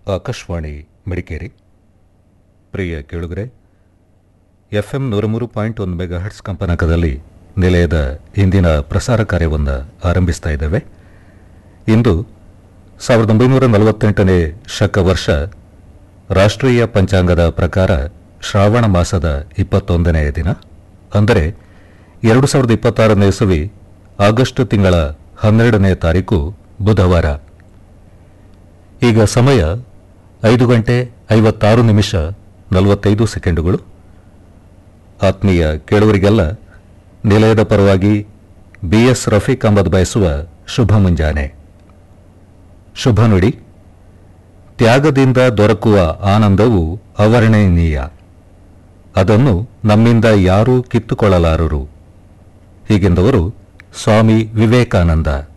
ಆಕಾಶವಾಣಿ ಮಡಿಕೇರಿ ಪ್ರಿಯ ಕೇಳುಗರೆ ಎಫ್ಎಂ ನೂರ ಮೂರು ಪಾಯಿಂಟ್ ಒಂದು ಮೆಗಾ ಹರ್ಟ್ಸ್ ಕಂಪನಾಂಕದಲ್ಲಿ ನಿಲಯದ ಇಂದಿನ ಪ್ರಸಾರ ಕಾರ್ಯವನ್ನು ಆರಂಭಿಸ್ತಾ ಇದ್ದೇವೆ ಇಂದು ಸಾವಿರದ ಒಂಬೈನೂರ ನಲವತ್ತೆಂಟನೇ ಶಕ ವರ್ಷ ರಾಷ್ಟ್ರೀಯ ಪಂಚಾಂಗದ ಪ್ರಕಾರ ಶ್ರಾವಣ ಮಾಸದ ಇಪ್ಪತ್ತೊಂದನೆಯ ದಿನ ಅಂದರೆ ಎರಡು ಸಾವಿರದ ಇಪ್ಪತ್ತಾರನೇ ಇಸವಿ ಆಗಸ್ಟ್ ತಿಂಗಳ ಹನ್ನೆರಡನೇ ತಾರೀಕು ಬುಧವಾರ ಈಗ ಸಮಯ ಐದು ಗಂಟೆ ಐವತ್ತಾರು ನಿಮಿಷ ನಲವತ್ತೈದು ಸೆಕೆಂಡುಗಳು ಆತ್ಮೀಯ ಕೇಳುವರಿಗೆಲ್ಲ ನಿಲಯದ ಪರವಾಗಿ ಬಿಎಸ್ ರಫೀಕ್ ಅಹಮದ್ ಬಯಸುವ ಶುಭ ಮುಂಜಾನೆ ಶುಭ ನುಡಿ ತ್ಯಾಗದಿಂದ ದೊರಕುವ ಆನಂದವು ಅವರ್ಣನೀಯ ಅದನ್ನು ನಮ್ಮಿಂದ ಯಾರೂ ಕಿತ್ತುಕೊಳ್ಳಲಾರರು ಹೀಗೆಂದವರು ಸ್ವಾಮಿ ವಿವೇಕಾನಂದ